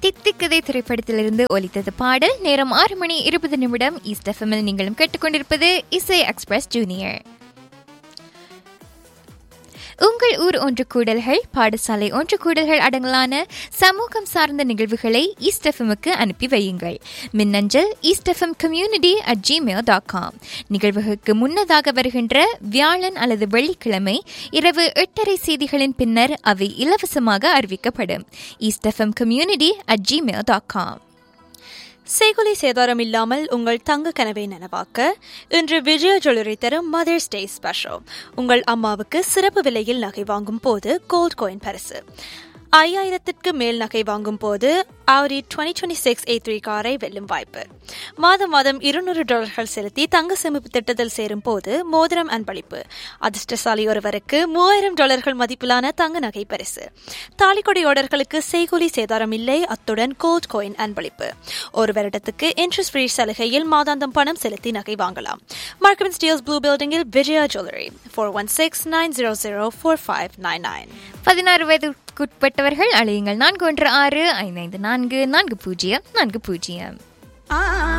தித்திக்கதை திரைப்படத்திலிருந்து ஒலித்தது பாடல் நேரம் ஆறு மணி இருபது நிமிடம் ஈஸ்ட் எஃப்எம்மில் நீங்களும் கேட்டுக்கொண்டிருப்பது இசை எக்ஸ்பிரஸ் ஜூனியர் உங்கள் ஊர் ஒன்று கூடல்கள் பாடசாலை ஒன்று கூடல்கள் அடங்கலான சமூகம் சார்ந்த நிகழ்வுகளை ஈஸ்ட் எஃப்எம்முக்கு அனுப்பி வையுங்கள் மின்னஞ்சல் east FM community at Gmail dot com நிகழ்வுகளுக்கு முன்னதாக வருகின்ற வியாழன் அல்லது வெள்ளிக்கிழமை இரவு எட்டரை செய்திகளின் பின்னர் அவை இலவசமாக அறிவிக்கப்படும் east FM community at Gmail dot com செய்குலி சேதாரம் இல்லாமல் உங்கள் தங்க கனவை நனவாக்க இன்று விஜய ஜுவல்லரி தரும் மதர்ஸ் டே ஸ்பெஷல் உங்கள் அம்மாவுக்கு சிறப்பு விலையில் நகை வாங்கும் போது கோல்ட் கோயின் பரிசு ஐயாயிரத்திற்கு மேல் நகை வாங்கும் போது ஆவரி twenty twenty six A three காரை வெல்லும் வாய்ப்பு மாதம் மாதம் இருநூறு டாலர்கள் செலுத்தி தங்க சேமிப்பு திட்டத்தில் சேரும் போது மோதிரம் அன்பளிப்பு அதிர்ஷ்டசாலி ஒருவருக்கு மூவாயிரம் டாலர்கள் மதிப்பிலான தங்க நகை பரிசு தாலிக்கொடி ஆர்டர்களுக்கு செய்கூலி சேதாரம் இல்லை அத்துடன் கோல்ட் கோயின் அன்பளிப்பு ஒரு வருடத்துக்கு இன்ட்ரெஸ்ட் ஃப்ரீ சலுகையில் மாதாந்தம் பணம் செலுத்தி நகை வாங்கலாம் மார்க்கம் ஸ்டீல்ஸ் ப்ளூ பில்டிங்கில் Vijaya jewellery four one six nine zero zero four five nine nine பதினாறு வயதுக்குட்பட்டவர்கள் அழையுங்கள் நான்கு ஒன்று ஆறு ஐந்து ஐந்து நான்கு நான்கு பூஜ்ஜியம் நான்கு பூஜ்ஜியம்